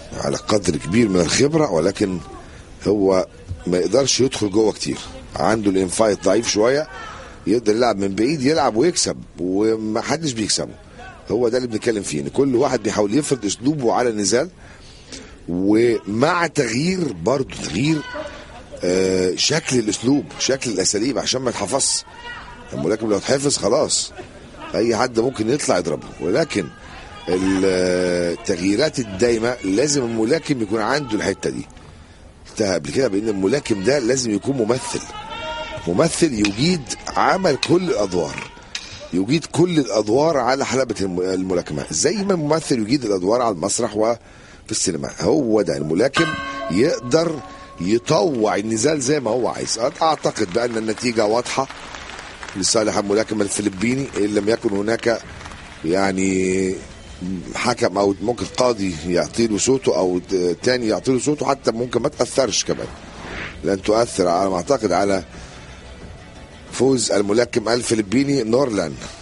على قدر كبير من الخبره ولكن هو ما يقدرش يدخل جوه كتير عنده الانفايت ضعيف شويه يقدر يلعب من بعيد يلعب ويكسب وما حدش بيكسبه هو ده اللي بنتكلم فيه ان كل واحد بيحاول يفرض اسلوبه على النزال ومع تغيير برضه تغيير آه شكل الاسلوب شكل الاساليب عشان ما يتحفظش الملاكم لو اتحفظ خلاص اي حد ممكن يطلع يضربه ولكن التغييرات الدايمه لازم الملاكم يكون عنده الحته دي قلتها قبل كده بان الملاكم ده لازم يكون ممثل ممثل يجيد عمل كل الادوار يجيد كل الادوار على حلبة الم- الملاكمة زي ما الممثل يجيد الادوار على المسرح وفي السينما هو ده الملاكم يقدر يطوع النزال زي ما هو عايز اعتقد بان النتيجة واضحة لصالح الملاكم الفلبيني ان لم يكن هناك يعني حكم او ممكن قاضي يعطي له صوته او تاني يعطي له صوته حتى ممكن ما تاثرش كمان لن تؤثر على ما اعتقد على فوز الملاكم الفلبيني نورلان